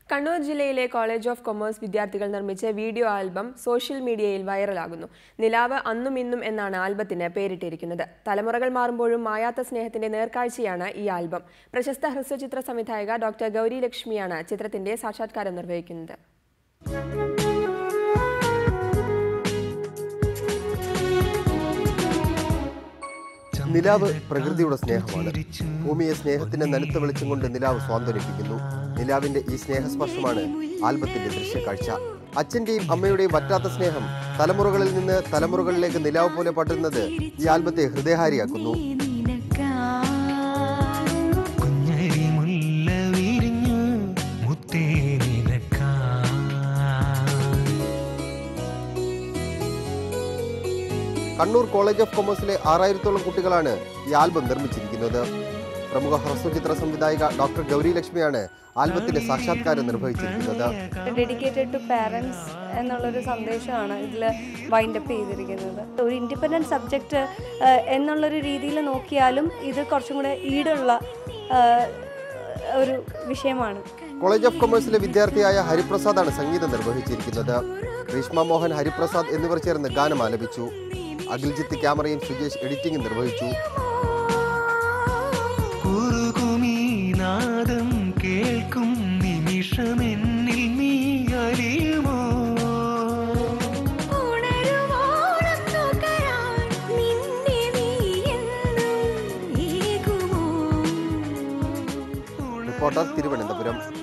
കണ്ണൂർ ജില്ലയിലെ college of commerce വിദ്യാർത്ഥികൾ നിർമ്മിച്ച വീഡിയോ ആൽബം സോഷ്യൽ മീഡിയയിൽ വൈറലാകുന്നു നിലാവ് അന്നും ഇന്നും എന്നാണ് ആൽബത്തിന് പേരിട്ടിരിക്കുന്നത് തലമുറകൾ മാറുമ്പോഴും മായാത്ത സ്നേഹത്തിന്റെ നേർക്കാഴ്ചയാണ് ഈ ആൽബം പ്രശസ്ത ഹ്രസ്വചിത്ര സംവിധായക ഡോക്ടർ ഗൗരി ലക്ഷ്മിയാണ് ചിത്രത്തിന്റെ സാക്ഷാത്കാരം നിർവഹിക്കുന്നത് നിലാവ് പ്രകൃതിയുടെ സ്നേഹമാണ് ഭൂമിയെ സ്നേഹത്തിന്റെ നനുത്ത വെളിച്ചം കൊണ്ട് നിലാവ് സ്വാന്തനിപ്പിക്കുന്നു നിലാവിന്റെ ഈ സ്നേഹസ്പർശമാണ് ആൽബത്തിന്റെ ദൃശ്യകാഴ്ച അച്ഛന്റെയും അമ്മയുടെയും വറ്റാത്ത സ്നേഹം തലമുറകളിൽ നിന്ന് തലമുറകളിലേക്ക് നിലാവ് പോലെ പടരുന്നത് ഈ ആൽബത്തെ ഹൃദയഹാരിയാക്കുന്നു കുഞ്ഞരി മുല്ല വിരിഞ്ഞു മുത്തേ നിനക്കാ കണ്ണൂർ കോളേജ് ഓഫ് കൊമേഴ്സിലെ ആറായിരത്തോളം കുട്ടികളാണ് ഈ ആൽബം നിർമ്മിച്ചിരിക്കുന്നത് പ്രമുഖ ഹ്രസ്വചിത്ര സംവിധായിക ഡോക്ടർ ഗൗരി ലക്ഷ്മിയാണ് ആൽബത്തിന്റെ സാക്ഷാത്കാരം നിർവഹിച്ചിരിക്കുന്നത് ഡെഡിക്കേറ്റഡ് ടു പാരൻസ് എന്നുള്ളൊരു സന്ദേശമാണ് ഇതിൽ വൈൻഡപ്പ് ചെയ്തിരിക്കുന്നത് ഒരു ഇൻഡിപെൻഡൻറ്റ് സബ്ജക്റ്റ് എന്നുള്ളൊരു രീതിയിൽ നോക്കിയാലും ഇത് കുറച്ചും കൂടെ ഈടുള്ള ആ, ഒരു വിഷയമാണ് കോളേജ് ഓഫ് കൊമേഴ്സിലെ വിദ്യാർത്ഥിയായ ഹരിപ്രസാദാണ് സംഗീതം നിർവഹിച്ചിരിക്കുന്നത് ഗ്രീഷ്മ മോഹൻ ഹരിപ്രസാദ് എന്നിവർ ചേർന്ന് ഗാനം ആലപിച്ചു അഖിൽജിത്ത് ക്യാമറയും സുജേഷ് എഡിറ്റിംഗും നിർവഹിച്ചു കുറുകുമീ നാദം കേൾക്കും നിമിഷമെന്നിൽ നീ അറിയുമോ റിപ്പോർട്ടർ തിരുവനന്തപുരം